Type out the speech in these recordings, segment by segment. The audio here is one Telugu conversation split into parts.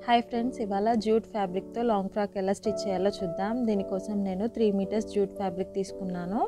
హాయ్ ఫ్రెండ్స్ ఇవాళ జూట్ ఫ్యాబ్రిక్తో లాంగ్ ఫ్రాక్ ఎలా స్టిచ్ చేయాలో చూద్దాం దీనికోసం నేను త్రీ మీటర్స్ జూట్ ఫ్యాబ్రిక్ తీసుకున్నాను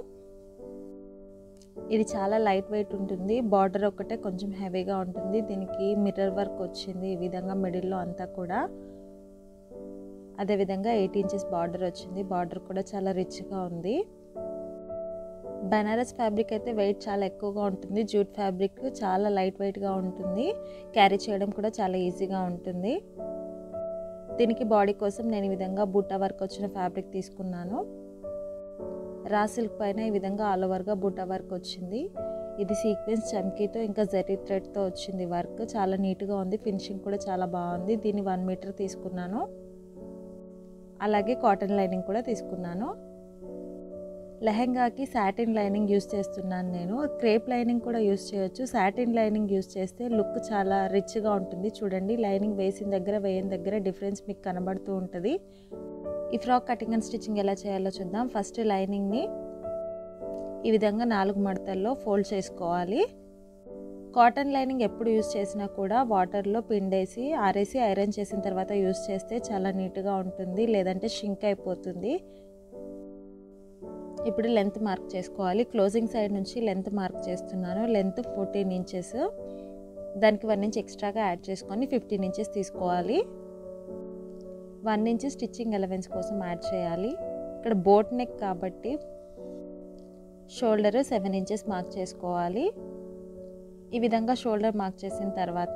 ఇది చాలా లైట్ వెయిట్ ఉంటుంది బార్డర్ ఒకటే కొంచెం హెవీగా ఉంటుంది దీనికి మిర్రర్ వర్క్ వచ్చింది ఈ విధంగా మిడిల్లో అంతా కూడా అదేవిధంగా ఎయిట్ ఇంచెస్ బార్డర్ వచ్చింది బార్డర్ కూడా చాలా రిచ్గా ఉంది బనారస్ ఫ్యాబ్రిక్ అయితే వెయిట్ చాలా ఎక్కువగా ఉంటుంది జూట్ ఫ్యాబ్రిక్ చాలా లైట్ వెయిట్గా ఉంటుంది క్యారీ చేయడం కూడా చాలా ఈజీగా ఉంటుంది దీనికి బాడీ కోసం నేను ఈ విధంగా బుట్ట వర్క్ వచ్చిన ఫ్యాబ్రిక్ తీసుకున్నాను రా సిల్క్ పైన ఈ విధంగా ఆల్ ఓవర్గా బుట్ట వర్క్ వచ్చింది ఇది సీక్వెన్స్ చమ్కీతో ఇంకా జరీ థ్రెడ్తో వచ్చింది వర్క్ చాలా నీట్గా ఉంది ఫినిషింగ్ కూడా చాలా బాగుంది దీన్ని వన్ మీటర్ తీసుకున్నాను అలాగే కాటన్ లైనింగ్ కూడా తీసుకున్నాను లెహెంగాకి సాటిన్ లైనింగ్ యూస్ చేస్తున్నాను నేను క్రేప్ లైనింగ్ కూడా యూస్ చేయొచ్చు సాటిన్ లైనింగ్ యూస్ చేస్తే లుక్ చాలా రిచ్గా ఉంటుంది చూడండి లైనింగ్ వేసిన దగ్గర వేయని దగ్గర డిఫరెన్స్ మీకు కనబడుతూ ఉంటుంది ఈ ఫ్రాక్ కటింగ్ అండ్ స్టిచ్చింగ్ ఎలా చేయాలో చూద్దాం ఫస్ట్ లైనింగ్ని ఈ విధంగా నాలుగు మడతల్లో ఫోల్డ్ చేసుకోవాలి కాటన్ లైనింగ్ ఎప్పుడు యూస్ చేసినా కూడా వాటర్లో పిండేసి ఆరేసి ఐరన్ చేసిన తర్వాత యూస్ చేస్తే చాలా నీట్గా ఉంటుంది లేదంటే షింక్ అయిపోతుంది ఇప్పుడు లెంత్ మార్క్ చేసుకోవాలి క్లోజింగ్ సైడ్ నుంచి లెంత్ మార్క్ చేస్తున్నాను లెంత్ ఫోర్టీన్ ఇంచెస్ దానికి వన్ ఇంచ్ ఎక్స్ట్రాగా యాడ్ చేసుకొని ఫిఫ్టీన్ ఇంచెస్ తీసుకోవాలి వన్ ఇంచ్ స్టిచ్చింగ్ ఎలవెన్స్ కోసం యాడ్ చేయాలి ఇక్కడ బోట్ నెక్ కాబట్టి షోల్డర్ సెవెన్ ఇంచెస్ మార్క్ చేసుకోవాలి ఈ విధంగా షోల్డర్ మార్క్ చేసిన తర్వాత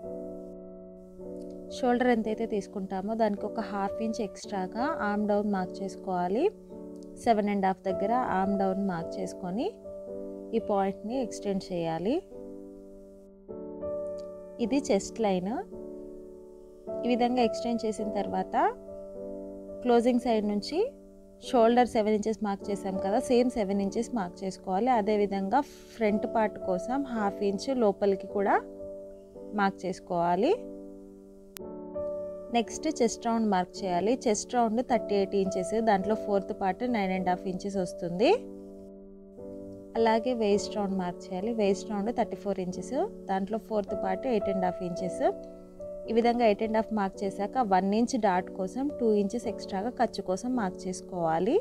షోల్డర్ ఎంతైతే తీసుకుంటామో దానికి ఒక హాఫ్ ఇంచ్ ఎక్స్ట్రాగా ఆమ్ డౌన్ మార్క్ చేసుకోవాలి సెవెన్ అండ్ హాఫ్ దగ్గర ఆమ్ డౌన్ మార్క్ చేసుకొని ఈ పాయింట్ని ఎక్స్టెండ్ చేయాలి ఇది చెస్ట్ లైన్ ఈ విధంగా ఎక్స్టెండ్ చేసిన తర్వాత క్లోజింగ్ సైడ్ నుంచి షోల్డర్ సెవెన్ ఇంచెస్ మార్క్ చేసాం కదా సేమ్ సెవెన్ ఇంచెస్ మార్క్ చేసుకోవాలి అదేవిధంగా ఫ్రంట్ పార్ట్ కోసం హాఫ్ ఇంచ్ లోపలికి కూడా మార్క్ చేసుకోవాలి నెక్స్ట్ చెస్ట్ రౌండ్ మార్క్ చేయాలి chest round thirty eight inches దాంట్లో fourth part nine and half inches వస్తుంది అలాగే వేస్ట్ రౌండ్ మార్క్ చేయాలి waist round thirty four inches దాంట్లో fourth part eight and half inches ఈ విధంగా ఎయిట్ అండ్ హాఫ్ మార్క్ చేశాక వన్ ఇంచ్ డాట్ కోసం టూ ఇంచెస్ ఎక్స్ట్రాగా ఖర్చు కోసం మార్క్ చేసుకోవాలి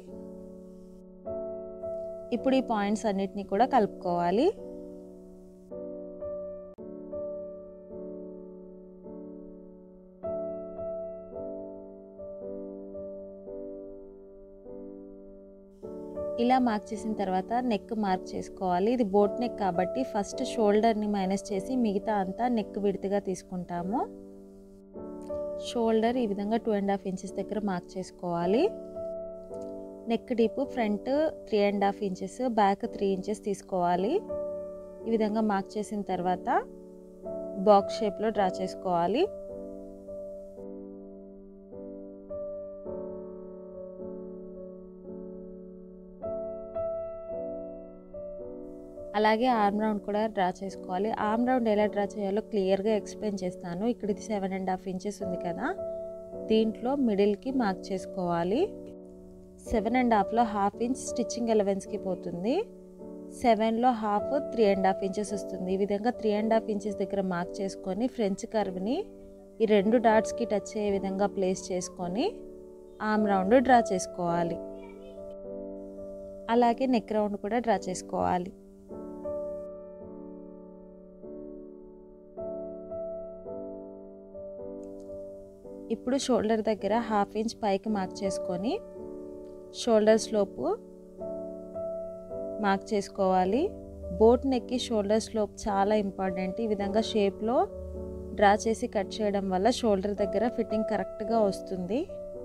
ఇప్పుడు ఈ పాయింట్స్ అన్నిటినీ కూడా కలుపుకోవాలి ఇలా మార్క్ చేసిన తర్వాత నెక్ మార్క్ చేసుకోవాలి ఇది బోట్ నెక్ కాబట్టి ఫస్ట్ షోల్డర్ని మైనస్ చేసి మిగతా అంతా నెక్ విడతగా తీసుకుంటాము షోల్డర్ ఈ విధంగా టూ అండ్ హాఫ్ ఇంచెస్ దగ్గర మార్క్ చేసుకోవాలి neck deep front three and half inches back three inches తీసుకోవాలి ఈ విధంగా మార్క్ చేసిన తర్వాత బాక్స్ షేప్లో డ్రా చేసుకోవాలి అలాగే ఆర్మ్ రౌండ్ కూడా డ్రా చేసుకోవాలి ఆర్మ్ రౌండ్ ఎలా డ్రా చేయాలో క్లియర్గా ఎక్స్ప్లెయిన్ చేస్తాను ఇక్కడ ఇది సెవెన్ అండ్ హాఫ్ ఇంచెస్ ఉంది కదా దీంట్లో మిడిల్కి మార్క్ చేసుకోవాలి సెవెన్ అండ్ హాఫ్లో హాఫ్ ఇంచ్ స్టిచ్చింగ్ ఎలవెన్స్కి పోతుంది సెవెన్లో half three and half inches వస్తుంది ఈ విధంగా త్రీ అండ్ హాఫ్ ఇంచెస్ దగ్గర మార్క్ చేసుకొని ఫ్రెంచ్ కర్వ్ని ఈ రెండు డాట్స్కి టచ్ అయ్యే విధంగా ప్లేస్ చేసుకొని ఆర్మ్ రౌండ్ డ్రా చేసుకోవాలి అలాగే నెక్ రౌండ్ కూడా డ్రా చేసుకోవాలి ఇప్పుడు షోల్డర్ దగ్గర హాఫ్ ఇంచ్ పైకి మార్క్ చేసుకొని షోల్డర్ స్లోపు మార్క్ చేసుకోవాలి బోట్ నెక్కి షోల్డర్ స్లోప్ చాలా ఇంపార్టెంట్ ఈ విధంగా షేప్లో డ్రా చేసి కట్ చేయడం వల్ల షోల్డర్ దగ్గర ఫిట్టింగ్ కరెక్ట్గా వస్తుంది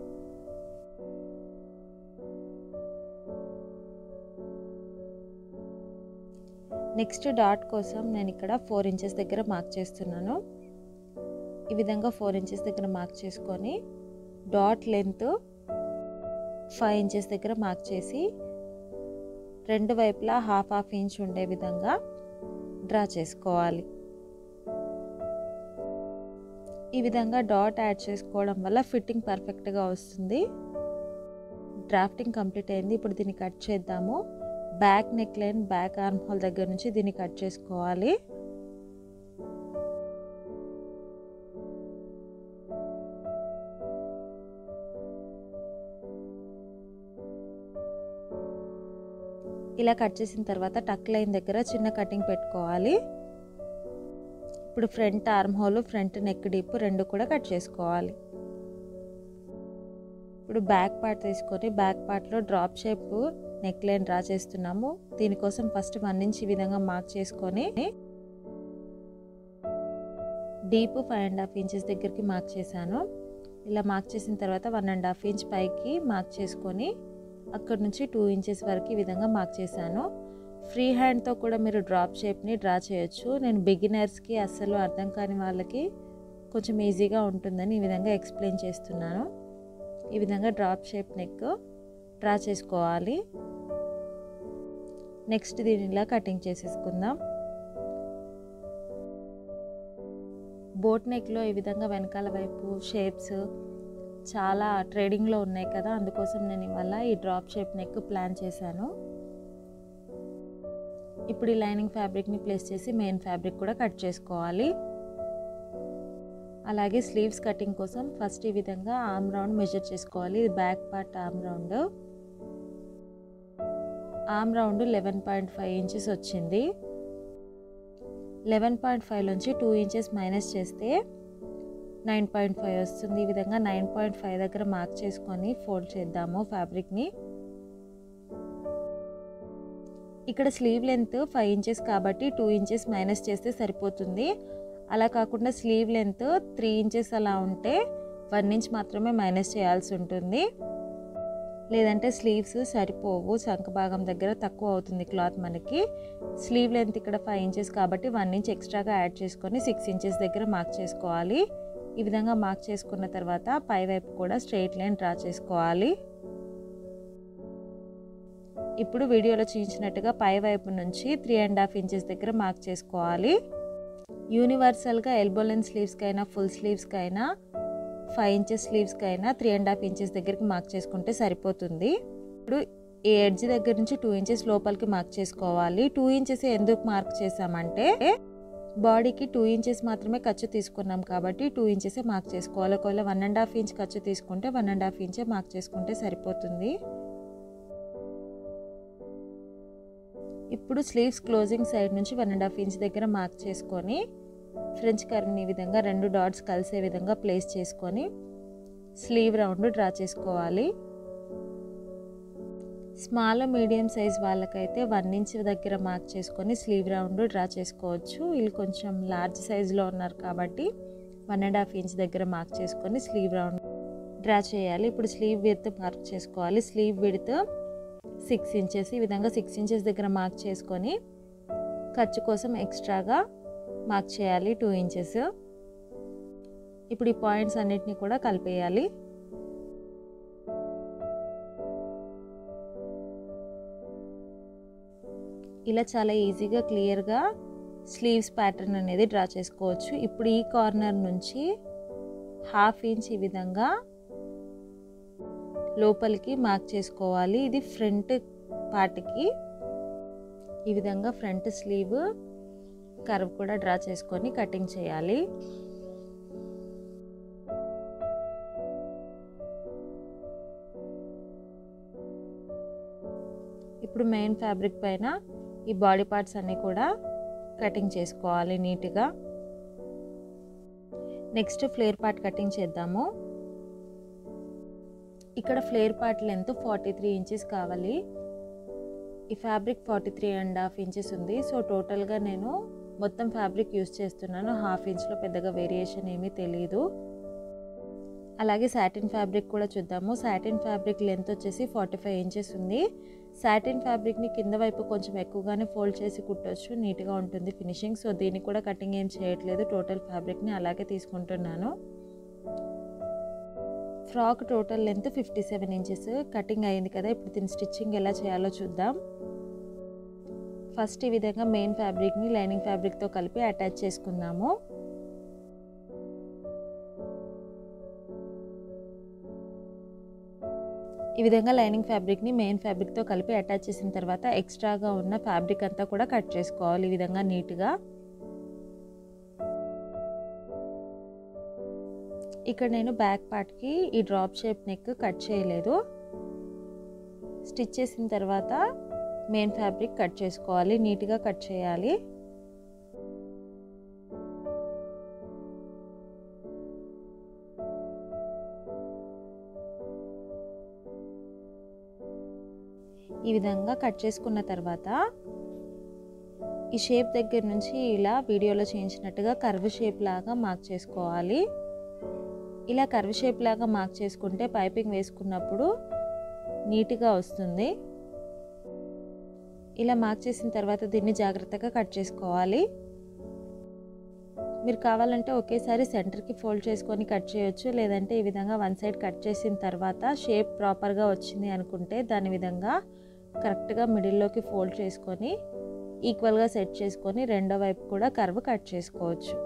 నెక్స్ట్ డాట్ కోసం నేను ఇక్కడ ఫోర్ ఇంచెస్ దగ్గర మార్క్ చేస్తున్నాను ఈ విధంగా ఫోర్ ఇంచెస్ దగ్గర మార్క్ చేసుకొని డాట్ లెంత్ ఫైవ్ ఇంచెస్ దగ్గర మార్క్ చేసి రెండు వైపులా హాఫ్ హాఫ్ ఇంచ్ ఉండే విధంగా డ్రా చేసుకోవాలి ఈ విధంగా డాట్ యాడ్ చేసుకోవడం వల్ల ఫిట్టింగ్ పర్ఫెక్ట్గా వస్తుంది డ్రాఫ్టింగ్ కంప్లీట్ అయింది ఇప్పుడు దీన్ని కట్ చేద్దాము back neck line back arm hole దగ్గర నుంచి దీన్ని కట్ చేసుకోవాలి ఇలా కట్ చేసిన తర్వాత టక్ లైన్ దగ్గర చిన్న కటింగ్ పెట్టుకోవాలి ఇప్పుడు front arm hole front neck deep రెండు కూడా కట్ చేసుకోవాలి ఇప్పుడు బ్యాక్ పార్ట్ తీసుకొని బ్యాక్ పార్ట్లో drop shape neck line draw చేస్తున్నాము దీనికోసం ఫస్ట్ వన్ ఇంచ్ ఈ విధంగా మార్క్ చేసుకొని deep five and half inches దగ్గరికి మార్క్ చేశాను ఇలా మార్క్ చేసిన తర్వాత వన్ అండ్ హాఫ్ ఇంచ్ పైకి మార్క్ చేసుకొని అక్కడ నుంచి టూ ఇంచెస్ వరకు ఈ విధంగా మార్క్ చేశాను ఫ్రీ హ్యాండ్తో కూడా మీరు డ్రాప్ షేప్ని డ్రా చేయొచ్చు నేను బిగినర్స్కి అస్సలు అర్థం కాని వాళ్ళకి కొంచెం ఈజీగా ఉంటుందని ఈ విధంగా ఎక్స్ప్లెయిన్ చేస్తున్నాను ఈ విధంగా డ్రాప్ షేప్ నెక్ డ్రా చేసుకోవాలి నెక్స్ట్ దీని ఇలా కటింగ్ చేసేసుకుందాం బోట్ నెక్లో ఈ విధంగా వెనకాల వైపు షేప్స్ చాలా ట్రేడింగ్లో ఉన్నాయి కదా అందుకోసం నేను ఇవాళ ఈ డ్రాప్ షేప్ నెక్ ప్లాన్ చేశాను ఇప్పుడు ఈ లైనింగ్ ఫ్యాబ్రిక్ని ప్లేస్ చేసి మెయిన్ ఫ్యాబ్రిక్ కూడా కట్ చేసుకోవాలి అలాగే స్లీవ్స్ కటింగ్ కోసం ఫస్ట్ ఈ విధంగా ఆమ్ రౌండ్ మెజర్ చేసుకోవాలి ఇది back part arm round arm round eleven point five inches వచ్చింది లెవెన్ పాయింట్ ఫైవ్ నుంచి టూ ఇంచెస్ మైనస్ చేస్తే నైన్ పాయింట్ ఫైవ్ వస్తుంది ఈ విధంగా నైన్ పాయింట్ ఫైవ్ దగ్గర మార్క్ చేసుకొని ఫోల్డ్ చేద్దాము ఫ్యాబ్రిక్ని ఇక్కడ స్లీవ్ లెంత్ ఫైవ్ ఇంచెస్ కాబట్టి టూ ఇంచెస్ మైనస్ చేస్తే సరిపోతుంది అలా కాకుండా స్లీవ్ లెంత్ త్రీ ఇంచెస్ అలా ఉంటే వన్ ఇంచ్ మాత్రమే మైనస్ చేయాల్సి ఉంటుంది లేదంటే స్లీవ్స్ సరిపోవు శంఖ భాగం దగ్గర తక్కువ అవుతుంది క్లాత్ మనకి స్లీవ్ లెంత్ ఇక్కడ ఫైవ్ ఇంచెస్ కాబట్టి వన్ ఇంచ్ ఎక్స్ట్రాగా యాడ్ చేసుకొని సిక్స్ ఇంచెస్ దగ్గర మార్క్ చేసుకోవాలి ఈ విధంగా మార్క్ చేసుకున్న తర్వాత పై వైపు కూడా స్ట్రెయిట్ లైన్ డ్రా చేసుకోవాలి ఇప్పుడు వీడియోలో చూపించినట్టుగా పై వైపు నుంచి త్రీ అండ్ హాఫ్ ఇంచెస్ దగ్గర మార్క్ చేసుకోవాలి యూనివర్సల్గా ఎల్బో లెన్ స్లీవ్స్కి అయినా ఫుల్ స్లీవ్స్కి అయినా ఫైవ్ ఇంచెస్ స్లీవ్స్కి అయినా త్రీ అండ్ హాఫ్ ఇంచెస్ దగ్గరికి మార్క్ చేసుకుంటే సరిపోతుంది ఇప్పుడు ఈ ఎడ్జ్ దగ్గర నుంచి టూ ఇంచెస్ లోపలికి మార్క్ చేసుకోవాలి టూ ఇంచెస్ ఎందుకు మార్క్ చేసామంటే బాడీకి టూ ఇంచెస్ మాత్రమే ఖర్చు తీసుకున్నాం కాబట్టి టూ ఇంచెసే మార్క్ చేసుకోవాలి ఒకవేళ వన్ అండ్ హాఫ్ ఇంచ్ ఖర్చు తీసుకుంటే వన్ అండ్ హాఫ్ ఇంచే మార్క్ చేసుకుంటే సరిపోతుంది ఇప్పుడు స్లీవ్స్ క్లోజింగ్ సైడ్ నుంచి వన్ అండ్ హాఫ్ ఇంచ్ దగ్గర మార్క్ చేసుకొని ఫ్రెంచ్ కర్వ్ని ఈ విధంగా రెండు డాట్స్ కలిసే విధంగా ప్లేస్ చేసుకొని స్లీవ్ రౌండ్ డ్రా చేసుకోవాలి స్మాల్ మీడియం సైజ్ వాళ్ళకైతే వన్ ఇంచ్ దగ్గర మార్క్ చేసుకొని స్లీవ్ రౌండ్ డ్రా చేసుకోవచ్చు వీళ్ళు కొంచెం లార్జ్ సైజులో ఉన్నారు కాబట్టి వన్ అండ్ హాఫ్ ఇంచ్ దగ్గర మార్క్ చేసుకొని స్లీవ్ రౌండ్ డ్రా చేయాలి ఇప్పుడు స్లీవ్ విడ్త్ మార్క్ చేసుకోవాలి స్లీవ్ విడ్త్ సిక్స్ ఇంచెస్ ఈ విధంగా సిక్స్ ఇంచెస్ దగ్గర మార్క్ చేసుకొని ఖర్చు కోసం ఎక్స్ట్రాగా మార్క్ చేయాలి టూ ఇంచెస్ ఇప్పుడు ఈ పాయింట్స్ అన్నిటిని కూడా కలిపేయాలి ఇలా చాలా ఈజీగా క్లియర్గా స్లీవ్స్ ప్యాటర్న్ అనేది డ్రా చేసుకోవచ్చు ఇప్పుడు ఈ కార్నర్ నుంచి హాఫ్ ఇంచ్ ఈ విధంగా లోపలికి మార్క్ చేసుకోవాలి ఇది ఫ్రంట్ పార్ట్కి ఈ విధంగా ఫ్రంట్ స్లీవ్ కర్వ్ కూడా డ్రా చేసుకొని కటింగ్ చేయాలి ఇప్పుడు మెయిన్ ఫ్యాబ్రిక్ పైన ఈ బాడీ పార్ట్స్ అన్నీ కూడా కటింగ్ చేసుకోవాలి నీట్గా నెక్స్ట్ ఫ్లేర్ పార్ట్ కటింగ్ చేద్దాము ఇక్కడ flare part length forty three inches కావాలి ఈ fabric forty three and half inches ఉంది సో టోటల్గా నేను మొత్తం ఫ్యాబ్రిక్ యూస్ చేస్తున్నాను హాఫ్ ఇంచ్లో పెద్దగా వేరియేషన్ ఏమీ తెలియదు అలాగే సాటిన్ ఫ్యాబ్రిక్ కూడా చూద్దాము సాటిన్ ఫ్యాబ్రిక్ లెంత్ వచ్చేసి ఫార్టీ ఫైవ్ ఇంచెస్ ఉంది సాటిన్ ఫ్యాబ్రిక్ని కింద వైపు కొంచెం ఎక్కువగానే ఫోల్డ్ చేసి కుట్టొచ్చు నీట్గా ఉంటుంది ఫినిషింగ్ సో దీనికి కూడా కటింగ్ ఏం చేయట్లేదు టోటల్ ఫ్యాబ్రిక్ని అలాగే తీసుకుంటున్నాను frock total length fifty seven inches cutting అయింది కదా ఇప్పుడు దీని స్టిచ్చింగ్ ఎలా చేయాలో చూద్దాం ఫస్ట్ ఈ విధంగా మెయిన్ ఫ్యాబ్రిక్ని లైనింగ్ ఫ్యాబ్రిక్తో కలిపి అటాచ్ చేసుకుందాము ఈ విధంగా లైనింగ్ ఫ్యాబ్రిక్ని మెయిన్ ఫ్యాబ్రిక్తో కలిపి అటాచ్ చేసిన తర్వాత ఎక్స్ట్రాగా ఉన్న ఫ్యాబ్రిక్ అంతా కూడా కట్ చేసుకోవాలి ఈ విధంగా నీట్గా ఇక్కడ నేను బ్యాక్ పార్ట్కి ఈ డ్రాప్ షేప్ నెక్ కట్ చేయలేదు స్టిచ్ చేసిన తర్వాత మెయిన్ ఫ్యాబ్రిక్ కట్ చేసుకోవాలి నీట్గా కట్ చేయాలి ఈ విధంగా కట్ చేసుకున్న తర్వాత ఈ షేప్ దగ్గర నుంచి ఇలా వీడియోలో చేయించినట్టుగా కర్వ్ షేప్ లాగా మార్క్ చేసుకోవాలి ఇలా కర్వ్ షేప్ లాగా మార్క్ చేసుకుంటే పైపింగ్ వేసుకున్నప్పుడు నీట్గా వస్తుంది ఇలా మార్క్ చేసిన తర్వాత దీన్ని జాగ్రత్తగా కట్ చేసుకోవాలి మీరు కావాలంటే ఒకేసారి సెంటర్కి ఫోల్డ్ చేసుకొని కట్ చేయొచ్చు లేదంటే ఈ విధంగా వన్ సైడ్ కట్ చేసిన తర్వాత షేప్ ప్రాపర్గా వచ్చింది అనుకుంటే దాని విధంగా కరెక్ట్గా మిడిల్లోకి ఫోల్డ్ చేసుకొని ఈక్వల్గా సెట్ చేసుకొని రెండో వైపు కూడా కర్వ్ కట్ చేసుకోవచ్చు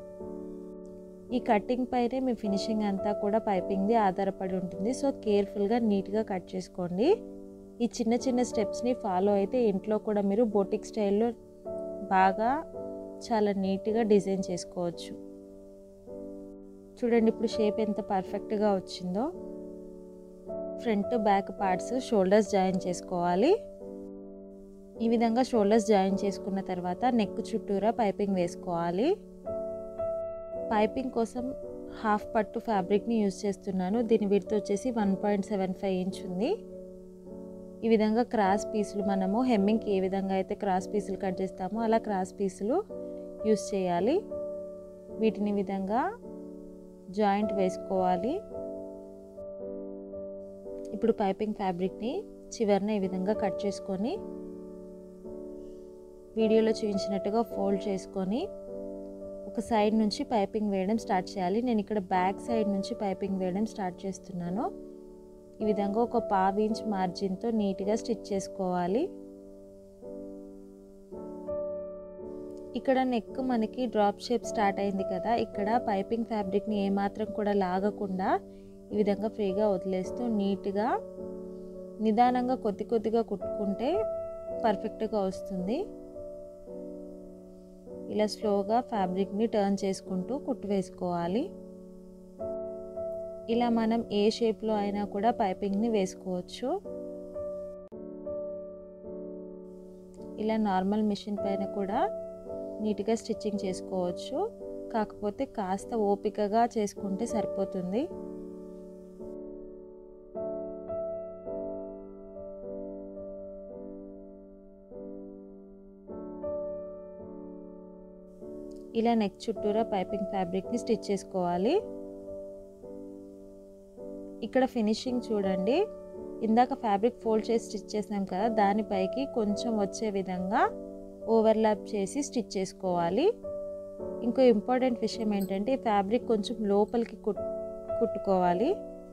ఈ కటింగ్ పైనే మీ ఫినిషింగ్ అంతా కూడా పైపింగ్ది ఆధారపడి ఉంటుంది సో కేర్ఫుల్గా నీట్గా కట్ చేసుకోండి ఈ చిన్న చిన్న స్టెప్స్ని ఫాలో అయితే ఇంట్లో కూడా మీరు బోటిక్ స్టైల్లో బాగా చాలా నీట్గా డిజైన్ చేసుకోవచ్చు చూడండి ఇప్పుడు షేప్ ఎంత పర్ఫెక్ట్గా వచ్చిందో front back parts shoulders join చేసుకోవాలి ఈ విధంగా షోల్డర్స్ జాయిన్ చేసుకున్న తర్వాత నెక్ చుట్టూరా పైపింగ్ వేసుకోవాలి పైపింగ్ కోసం హాఫ్ పట్టు ఫ్యాబ్రిక్ని యూజ్ చేస్తున్నాను దీని విడత వచ్చేసి one point seven five inch ఉంది ఈ విధంగా క్రాస్ పీసులు మనము హెమ్మింగ్కి ఏ విధంగా అయితే క్రాస్ పీసులు కట్ చేస్తామో అలా క్రాస్ పీసులు యూస్ చేయాలి వీటిని విధంగా జాయింట్ వేసుకోవాలి ఇప్పుడు పైపింగ్ ఫ్యాబ్రిక్ని చివరిన ఈ విధంగా కట్ చేసుకొని వీడియోలో చూపించినట్టుగా ఫోల్డ్ చేసుకొని ఒక సైడ్ నుంచి పైపింగ్ వేయడం స్టార్ట్ చేయాలి నేను ఇక్కడ బ్యాక్ సైడ్ నుంచి పైపింగ్ వేయడం స్టార్ట్ చేస్తున్నాను ఈ విధంగా ఒక పావు ఇంచ్ మార్జిన్తో నీట్గా స్టిచ్ చేసుకోవాలి ఇక్కడ నెక్ మనకి డ్రాప్ షేప్ స్టార్ట్ అయింది కదా ఇక్కడ పైపింగ్ ఫ్యాబ్రిక్ని ఏమాత్రం కూడా లాగకుండా ఈ విధంగా ఫ్రీగా వదిలేస్తూ నీట్గా నిదానంగా కొద్ది కొద్దిగా కుట్టుకుంటే పర్ఫెక్ట్గా వస్తుంది ఇలా స్లోగా ఫ్యాబ్రిక్ని టర్న్ చేసుకుంటూ కుట్టు వేసుకోవాలి ఇలా మనం ఏ షేప్లో అయినా కూడా పైపింగ్ని వేసుకోవచ్చు ఇలా నార్మల్ మిషన్ పైన కూడా నీట్గా స్టిచ్చింగ్ చేసుకోవచ్చు కాకపోతే కాస్త ఓపికగా చేసుకుంటే సరిపోతుంది ఇలా నెక్ చుట్టూరా పైపింగ్ ఫ్యాబ్రిక్ని స్టిచ్ చేసుకోవాలి ఇక్కడ ఫినిషింగ్ చూడండి ఇందాక ఫ్యాబ్రిక్ ఫోల్డ్ చేసి స్టిచ్ చేసినాం కదా దానిపైకి కొంచెం వచ్చే విధంగా ఓవర్లాప్ చేసి స్టిచ్ చేసుకోవాలి ఇంకో ఇంపార్టెంట్ విషయం ఏంటంటే ఈ ఫ్యాబ్రిక్ కొంచెం లోపలికి కుట్ కుట్టుకోవాలి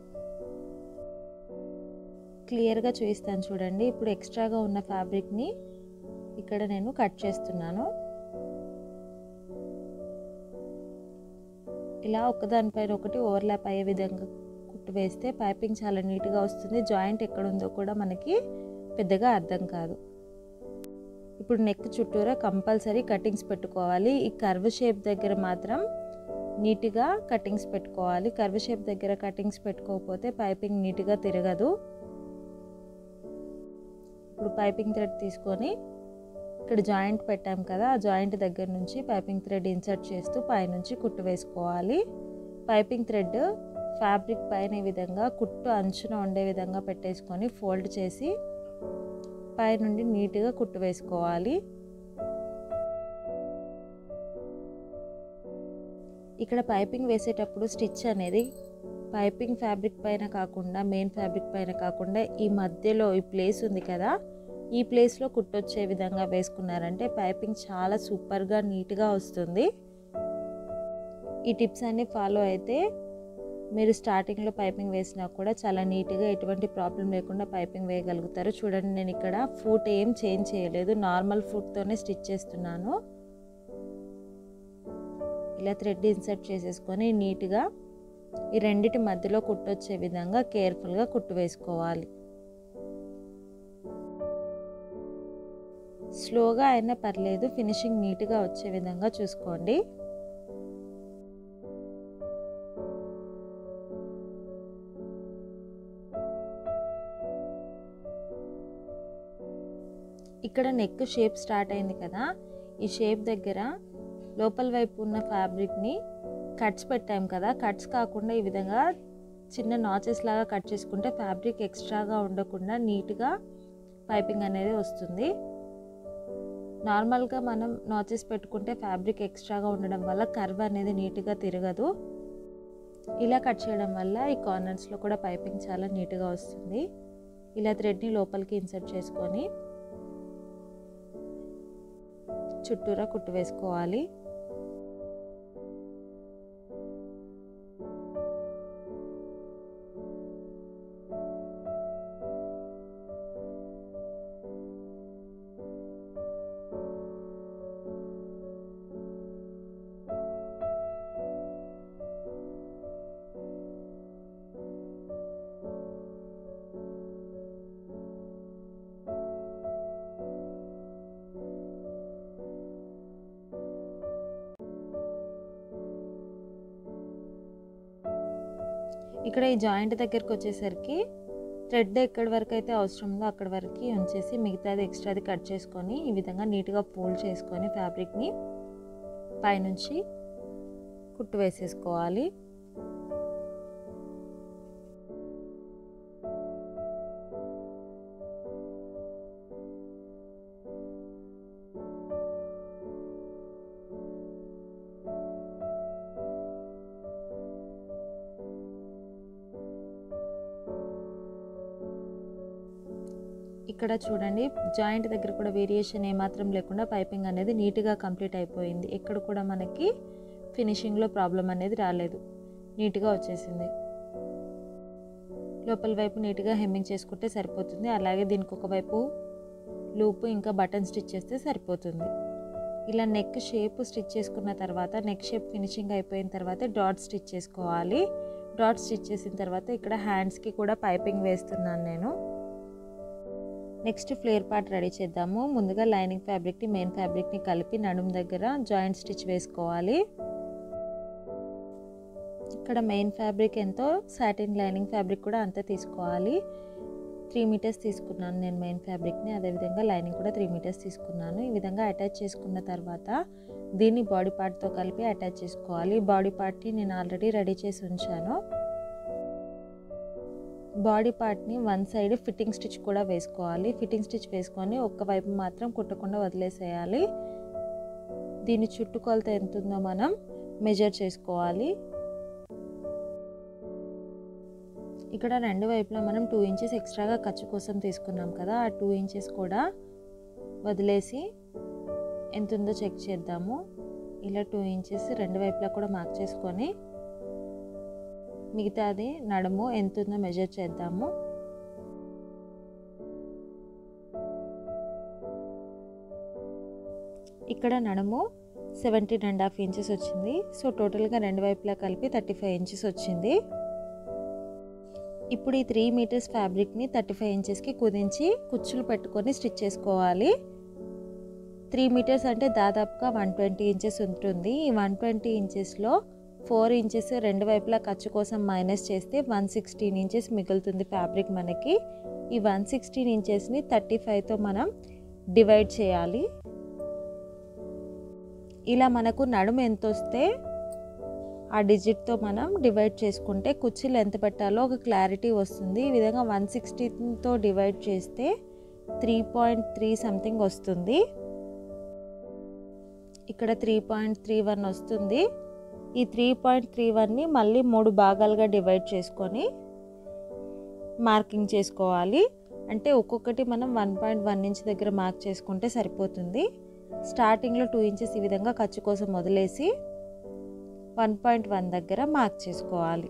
క్లియర్గా చూపిస్తాను చూడండి ఇప్పుడు ఎక్స్ట్రాగా ఉన్న ఫ్యాబ్రిక్ని ఇక్కడ నేను కట్ చేస్తున్నాను ఇలా ఒకదానిపైన ఒకటి ఓవర్లాప్ అయ్యే విధంగా కుట్టు వేస్తే పైపింగ్ చాలా నీట్గా వస్తుంది జాయింట్ ఎక్కడ ఉందో కూడా మనకి పెద్దగా అర్థం కాదు ఇప్పుడు నెక్ చుట్టూరా కంపల్సరీ కటింగ్స్ పెట్టుకోవాలి ఈ కర్వ్ షేప్ దగ్గర మాత్రం నీట్గా కటింగ్స్ పెట్టుకోవాలి కర్వ్ షేప్ దగ్గర కటింగ్స్ పెట్టుకోకపోతే పైపింగ్ నీట్గా తిరగదు ఇప్పుడు పైపింగ్ థ్రెడ్ తీసుకొని ఇక్కడ జాయింట్ పెట్టాం కదా ఆ జాయింట్ దగ్గర నుంచి పైపింగ్ థ్రెడ్ ఇన్సర్ట్ చేస్తూ పైనుంచి కుట్టు వేసుకోవాలి పైపింగ్ థ్రెడ్ ఫ్యాబ్రిక్ పైన ఈ విధంగా కుట్టు అంచున ఉండే విధంగా పెట్టేసుకొని ఫోల్డ్ చేసి పైనుండి నీట్గా కుట్టు వేసుకోవాలి ఇక్కడ పైపింగ్ వేసేటప్పుడు స్టిచ్ అనేది పైపింగ్ ఫ్యాబ్రిక్ పైన కాకుండా మెయిన్ ఫ్యాబ్రిక్ పైన కాకుండా ఈ మధ్యలో ఈ ప్లేస్ ఉంది కదా ఈ ప్లేస్లో కుట్టొచ్చే విధంగా వేసుకున్నారంటే పైపింగ్ చాలా సూపర్గా నీట్గా వస్తుంది ఈ టిప్స్ అన్నీ ఫాలో అయితే మీరు స్టార్టింగ్లో పైపింగ్ వేసినా కూడా చాలా నీట్గా ఎటువంటి ప్రాబ్లం లేకుండా పైపింగ్ వేయగలుగుతారు చూడండి నేను ఇక్కడ ఫుట్ ఏం చేంజ్ చేయలేదు నార్మల్ ఫుట్తోనే స్టిచ్ చేస్తున్నాను ఇలా థ్రెడ్ ఇన్సర్ట్ చేసేసుకొని నీట్గా ఈ రెండిటి మధ్యలో కుట్టొచ్చే విధంగా కేర్ఫుల్గా కుట్టు వేసుకోవాలి స్లోగా అయినా పర్లేదు ఫినిషింగ్ నీట్గా వచ్చే విధంగా చూసుకోండి ఇక్కడ నెక్ షేప్ స్టార్ట్ అయింది కదా ఈ షేప్ దగ్గర లోపల వైపు ఉన్న ఫ్యాబ్రిక్ని కట్స్ పెట్టాం కదా కట్స్ కాకుండా ఈ విధంగా చిన్న నాచెస్ లాగా కట్ చేసుకుంటే ఫ్యాబ్రిక్ ఎక్స్ట్రాగా ఉండకుండా నీట్గా పైపింగ్ అనేది వస్తుంది నార్మల్గా మనం నాచెస్ పెట్టుకుంటే ఫ్యాబ్రిక్ ఎక్స్ట్రాగా ఉండడం వల్ల కర్వ్ అనేది నీట్గా తిరగదు ఇలా కట్ చేయడం వల్ల ఈ కార్నర్స్లో కూడా పైపింగ్ చాలా నీట్గా వస్తుంది ఇలా థ్రెడ్ని లోపలికి ఇన్సర్ట్ చేసుకొని చుట్టూరా కుట్టు వేసుకోవాలి ఇక్కడ ఈ జాయింట్ దగ్గరికి వచ్చేసరికి థ్రెడ్ ఎక్కడి వరకు అయితే అవసరం ఉందో అక్కడి వరకు ఉంచేసి మిగతాది ఎక్స్ట్రాది కట్ చేసుకొని ఈ విధంగా నీట్గా ఫోల్డ్ చేసుకొని ఫ్యాబ్రిక్ని పైనుంచి కుట్టు వేసేసుకోవాలి ఇక్కడ చూడండి జాయింట్ దగ్గర కూడా వేరియేషన్ ఏమాత్రం లేకుండా పైపింగ్ అనేది నీట్గా కంప్లీట్ అయిపోయింది ఎక్కడ కూడా మనకి ఫినిషింగ్లో ప్రాబ్లం అనేది రాలేదు నీట్గా వచ్చేసింది లోపల వైపు నీట్గా హెమ్మింగ్ చేసుకుంటే సరిపోతుంది అలాగే దీనికి ఒకవైపు లూప్ ఇంకా బటన్ స్టిచ్ చేస్తే సరిపోతుంది ఇలా నెక్ షేప్ స్టిచ్ చేసుకున్న తర్వాత నెక్ షేప్ ఫినిషింగ్ అయిపోయిన తర్వాత డాట్ స్టిచ్ చేసుకోవాలి డాట్ స్టిచ్ చేసిన తర్వాత ఇక్కడ హ్యాండ్స్కి కూడా పైపింగ్ వేస్తున్నాను నేను నెక్స్ట్ ఫ్లేర్ పార్ట్ రెడీ చేద్దాము ముందుగా లైనింగ్ ఫ్యాబ్రిక్ని మెయిన్ ఫ్యాబ్రిక్ని కలిపి నడుము దగ్గర జాయింట్ స్టిచ్ వేసుకోవాలి ఇక్కడ మెయిన్ ఫ్యాబ్రిక్ ఎంతో సాటిన్ లైనింగ్ ఫ్యాబ్రిక్ కూడా అంతే తీసుకోవాలి త్రీ మీటర్స్ తీసుకున్నాను నేను మెయిన్ ఫ్యాబ్రిక్ని అదేవిధంగా లైనింగ్ కూడా త్రీ మీటర్స్ తీసుకున్నాను ఈ విధంగా అటాచ్ చేసుకున్న తర్వాత దీన్ని బాడీ పార్ట్తో కలిపి అటాచ్ చేసుకోవాలి బాడీ పార్ట్ని నేను ఆల్రెడీ రెడీ చేసి ఉంచాను బాడీ పార్ట్ని వన్ సైడ్ ఫిట్టింగ్ స్టిచ్ కూడా వేసుకోవాలి ఫిట్టింగ్ స్టిచ్ వేసుకొని ఒక్క వైపు మాత్రం కుట్టకుండా వదిలేసేయాలి దీని చుట్టుకొలత ఎంత ఉందో మనం మెజర్ చేసుకోవాలి ఇక్కడ రెండు వైపులా మనం టూ ఇంచెస్ ఎక్స్ట్రాగా ఖర్చు కోసం తీసుకున్నాం కదా ఆ టూ ఇంచెస్ కూడా వదిలేసి ఎంత ఉందో చెక్ చేద్దాము ఇలా టూ ఇంచెస్ రెండు వైపులా కూడా మార్క్ చేసుకొని మిగతాది నడుము ఎంత ఉందో మెజర్ చేద్దాము ఇక్కడ నడుము సెవెంటీన్ అండ్ హాఫ్ ఇంచెస్ వచ్చింది సో టోటల్గా రెండు వైపులా కలిపి థర్టీ ఫైవ్ ఇంచెస్ వచ్చింది ఇప్పుడు ఈ త్రీ మీటర్స్ ఫ్యాబ్రిక్ని థర్టీ ఫైవ్ ఇంచెస్కి కుదించి కుచ్చులు పెట్టుకొని స్టిచ్ చేసుకోవాలి త్రీ మీటర్స్ అంటే దాదాపుగా వన్ ట్వంటీ ఇంచెస్ ఉంటుంది ఈ వన్ ట్వంటీ ఇంచెస్లో ఫోర్ ఇంచెస్ రెండు వైపులా ఖర్చు కోసం మైనస్ చేస్తే వన్ సిక్స్టీన్ ఇంచెస్ మిగులుతుంది ఫ్యాబ్రిక్ మనకి ఈ వన్ సిక్స్టీన్ ఇంచెస్ని థర్టీ ఫైవ్తో మనం డివైడ్ చేయాలి ఇలా మనకు నడుము ఎంత వస్తే ఆ డిజిట్తో మనం డివైడ్ చేసుకుంటే కుర్చీలు ఎంత పెట్టాలో ఒక క్లారిటీ వస్తుంది ఈ విధంగా వన్ సిక్స్టీన్తో డివైడ్ చేస్తే త్రీ పాయింట్ త్రీ సంథింగ్ వస్తుంది ఇక్కడ త్రీ పాయింట్ త్రీ వన్ వస్తుంది ఈ త్రీ పాయింట్ త్రీ వన్ని మళ్ళీ మూడు భాగాలుగా డివైడ్ చేసుకొని మార్కింగ్ చేసుకోవాలి అంటే ఒక్కొక్కటి మనం వన్ పాయింట్ వన్ ఇంచ్ దగ్గర మార్క్ చేసుకుంటే సరిపోతుంది స్టార్టింగ్లో టూ ఇంచెస్ ఈ విధంగా ఖర్చు కోసం వదిలేసి వన్ పాయింట్ వన్ దగ్గర మార్క్ చేసుకోవాలి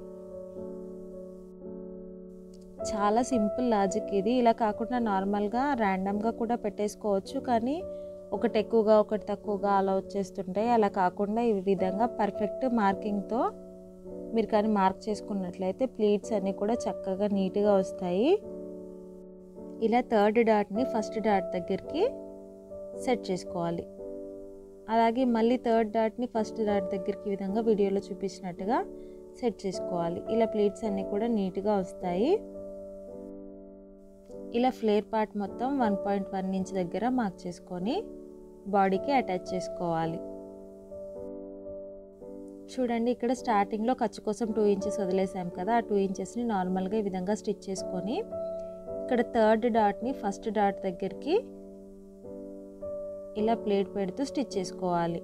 చాలా సింపుల్ లాజిక్ ఇది ఇలా కాకుండా నార్మల్గా ర్యాండమ్గా కూడా పెట్టేసుకోవచ్చు కానీ ఒకటి ఎక్కువగా ఒకటి తక్కువగా అలా వచ్చేస్తుంటాయి అలా కాకుండా ఈ విధంగా పర్ఫెక్ట్ మార్కింగ్తో మీరు కానీ మార్క్ చేసుకున్నట్లయితే ప్లీట్స్ అన్నీ కూడా చక్కగా నీట్గా వస్తాయి ఇలా థర్డ్ డాట్ని ఫస్ట్ డాట్ దగ్గరికి సెట్ చేసుకోవాలి అలాగే మళ్ళీ థర్డ్ డాట్ని ఫస్ట్ డాట్ దగ్గరికి ఈ విధంగా వీడియోలో చూపించినట్టుగా సెట్ చేసుకోవాలి ఇలా ప్లేట్స్ అన్నీ కూడా నీట్గా వస్తాయి ఇలా ఫ్లేర్ పార్ట్ మొత్తం వన్ పాయింట్ వన్ ఇంచ్ దగ్గర మార్క్ చేసుకొని బాడీకి అటాచ్ చేసుకోవాలి చూడండి ఇక్కడ స్టార్టింగ్లో ఖర్చు కోసం టూ ఇంచెస్ వదిలేసాం కదా ఆ టూ ఇంచెస్ని నార్మల్గా ఈ విధంగా స్టిచ్ చేసుకొని ఇక్కడ థర్డ్ డాట్ని ఫస్ట్ డాట్ దగ్గరికి ఇలా ప్లేట్ పెడుతూ స్టిచ్ చేసుకోవాలి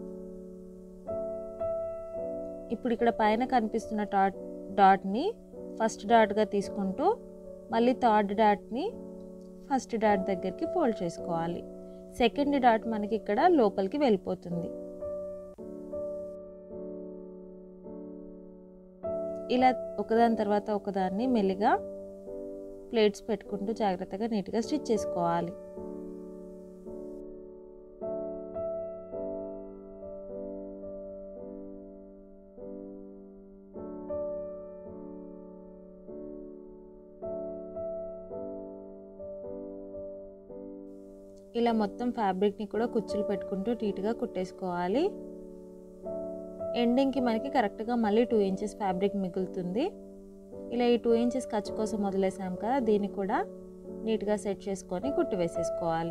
ఇప్పుడు ఇక్కడ పైన కనిపిస్తున్న డాట్ డాట్ని ఫస్ట్ డాట్గా తీసుకుంటూ మళ్ళీ థర్డ్ డాట్ని ఫస్ట్ డాట్ దగ్గరికి ఫోల్డ్ చేసుకోవాలి సెకండ్ డాట్ మనకి ఇక్కడ లోపలికి వెళ్ళిపోతుంది ఇలా ఒకదాని తర్వాత ఒకదాన్ని మెల్లిగా ప్లేట్స్ పెట్టుకుంటూ జాగ్రత్తగా నీట్గా స్టిచ్ చేసుకోవాలి ఇలా మొత్తం ఫ్యాబ్రిక్ని కూడా కుచ్చులు పెట్టుకుంటూ నీట్గా కుట్టేసుకోవాలి ఎండింగ్కి మనకి కరెక్ట్గా మళ్ళీ టూ ఇంచెస్ ఫ్యాబ్రిక్ మిగులుతుంది ఇలా ఈ టూ ఇంచెస్ ఖర్చు కోసం వదిలేసాం కదా దీన్ని కూడా నీట్గా సెట్ చేసుకొని కుట్టు వేసేసుకోవాలి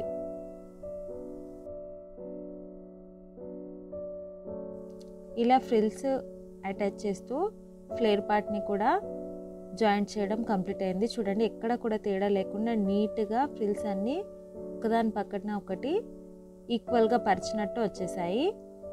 ఇలా ఫ్రిల్స్ అటాచ్ చేస్తూ ఫ్లేర్ పార్ట్ని కూడా జాయింట్ చేయడం కంప్లీట్ అయింది చూడండి ఎక్కడ కూడా తేడా లేకుండా నీట్గా ఫ్రిల్స్ అన్నీ ఒకదాని పక్కన ఒకటి ఈక్వల్గా పరిచినట్టు వచ్చేసాయి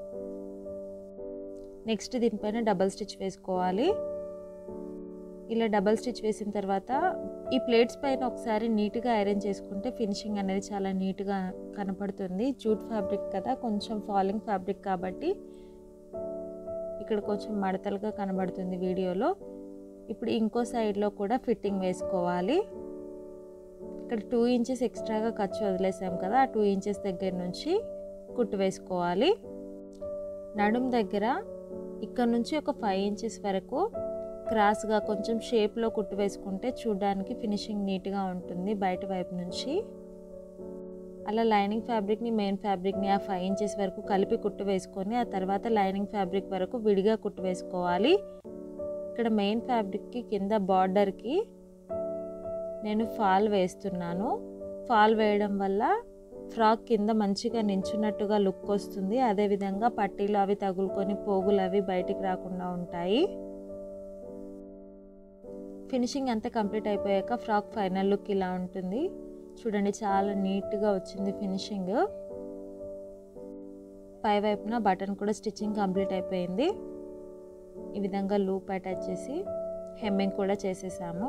నెక్స్ట్ దీనిపైన డబల్ స్టిచ్ వేసుకోవాలి ఇలా డబల్ స్టిచ్ వేసిన తర్వాత ఈ ప్లేట్స్ పైన ఒకసారి నీట్గా ఐరన్ చేసుకుంటే ఫినిషింగ్ అనేది చాలా నీట్గా కనపడుతుంది జూట్ ఫ్యాబ్రిక్ కదా కొంచెం ఫాలింగ్ ఫ్యాబ్రిక్ కాబట్టి ఇక్కడ కొంచెం మడతలుగా కనబడుతుంది వీడియోలో ఇప్పుడు ఇంకో సైడ్లో కూడా ఫిట్టింగ్ వేసుకోవాలి ఇక్కడ టూ ఇంచెస్ ఎక్స్ట్రాగా ఖర్చు వదిలేసాం కదా ఆ టూ ఇంచెస్ దగ్గర నుంచి కుట్టు వేసుకోవాలి నడుం దగ్గర ఇక్కడ నుంచి ఒక ఫైవ్ ఇంచెస్ వరకు క్రాస్గా కొంచెం షేప్లో కుట్టు వేసుకుంటే చూడడానికి ఫినిషింగ్ నీట్గా ఉంటుంది బయట వైపు నుంచి అలా లైనింగ్ ఫ్యాబ్రిక్ని మెయిన్ ఫ్యాబ్రిక్ని ఆ ఫైవ్ ఇంచెస్ వరకు కలిపి కుట్టు వేసుకొని ఆ తర్వాత లైనింగ్ ఫ్యాబ్రిక్ వరకు విడిగా కుట్టు వేసుకోవాలి ఇక్కడ మెయిన్ ఫ్యాబ్రిక్కి కింద బార్డర్కి నేను ఫాల్ వేస్తున్నాను ఫాల్ వేయడం వల్ల ఫ్రాక్ కింద మంచిగా నించున్నట్టుగా లుక్ వస్తుంది అదేవిధంగా పట్టీలు అవి తగులుకొని పోగులు అవి బయటికి రాకుండా ఉంటాయి ఫినిషింగ్ అంతా కంప్లీట్ అయిపోయాక ఫ్రాక్ ఫైనల్ లుక్ ఇలా ఉంటుంది చూడండి చాలా నీట్గా వచ్చింది ఫినిషింగ్ పై వైపున బటన్ కూడా స్టిచ్చింగ్ కంప్లీట్ అయిపోయింది ఈ విధంగా లూప్ అటాచ్ చేసి హెమ్మింగ్ కూడా చేసేసాము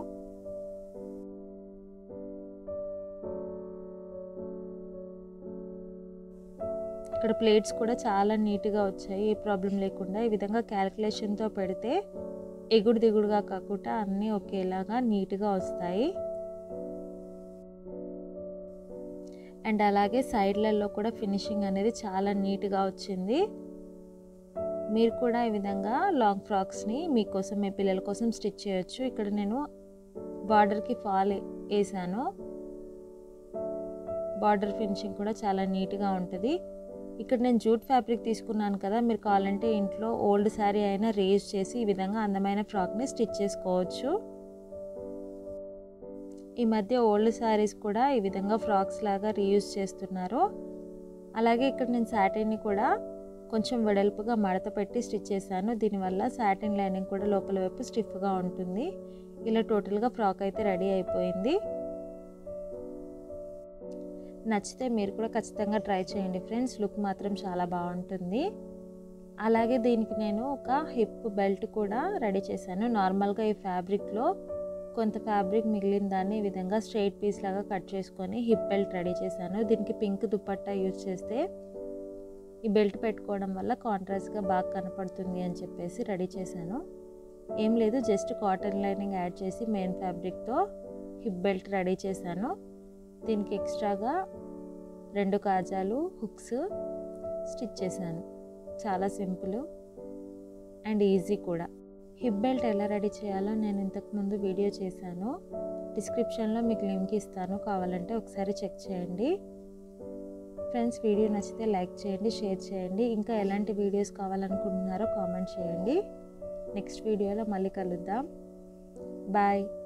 ఇక్కడ ప్లేట్స్ కూడా చాలా నీట్గా వచ్చాయి ఏ ప్రాబ్లం లేకుండా ఈ విధంగా క్యాలిక్యులేషన్తో పెడితే ఎగుడు దిగుడుగా కాకుండా అన్నీ ఒకేలాగా నీట్గా వస్తాయి అండ్ అలాగే సైడ్లలో కూడా ఫినిషింగ్ అనేది చాలా నీట్గా వచ్చింది మీరు కూడా ఈ విధంగా లాంగ్ ఫ్రాక్స్ని మీకోసం మీ పిల్లల కోసం స్టిచ్ చేయొచ్చు ఇక్కడ నేను బార్డర్కి ఫాల్ వేసాను బార్డర్ ఫినిషింగ్ కూడా చాలా నీట్గా ఉంటుంది ఇక్కడ నేను జూట్ ఫ్యాబ్రిక్ తీసుకున్నాను కదా మీరు కావాలంటే ఇంట్లో ఓల్డ్ శారీ అయినా రేజ్ చేసి ఈ విధంగా అందమైన ఫ్రాక్ని స్టిచ్ చేసుకోవచ్చు ఈ మధ్య ఓల్డ్ శారీస్ కూడా ఈ విధంగా ఫ్రాక్స్ లాగా రీయూజ్ చేస్తున్నారు అలాగే ఇక్కడ నేను శాటిన్ని కూడా కొంచెం వెడల్పుగా మడత పెట్టి స్టిచ్ చేశాను దీనివల్ల శాటిన్ లైనింగ్ కూడా లోపల వైపు స్టిఫ్గా ఉంటుంది ఇలా టోటల్గా ఫ్రాక్ అయితే రెడీ అయిపోయింది నచ్చితే మీరు కూడా ఖచ్చితంగా ట్రై చేయండి ఫ్రెండ్స్ లుక్ మాత్రం చాలా బాగుంటుంది అలాగే దీనికి నేను ఒక హిప్ బెల్ట్ కూడా రెడీ చేశాను నార్మల్గా ఈ ఫ్యాబ్రిక్లో కొంత ఫ్యాబ్రిక్ మిగిలిన దాన్ని ఈ విధంగా స్ట్రైట్ పీస్ లాగా కట్ చేసుకొని హిప్ బెల్ట్ రెడీ చేశాను దీనికి పింక్ దుపట్టా యూజ్ చేస్తే ఈ బెల్ట్ పెట్టుకోవడం వల్ల కాంట్రాస్ట్గా బాగా కనపడుతుంది అని చెప్పేసి రెడీ చేశాను ఏం లేదు జస్ట్ కాటన్ లైనింగ్ యాడ్ చేసి మెయిన్ ఫ్యాబ్రిక్తో హిప్ బెల్ట్ రెడీ చేశాను దీనికి ఎక్స్ట్రాగా రెండు కాజాలు హుక్స్ స్టిచ్ చేశాను చాలా సింపుల్ అండ్ ఈజీ కూడా హిప్ బెల్ట్ ఎలా రెడీ చేయాలో నేను ఇంతకుముందు వీడియో చేశాను డిస్క్రిప్షన్లో మీకు లింక్ ఇస్తాను కావాలంటే ఒకసారి చెక్ చేయండి ఫ్రెండ్స్ వీడియో నచ్చితే లైక్ చేయండి షేర్ చేయండి ఇంకా ఎలాంటి వీడియోస్ కావాలనుకుంటున్నారో కామెంట్ చేయండి నెక్స్ట్ వీడియోలో మళ్ళీ కలుద్దాం బాయ్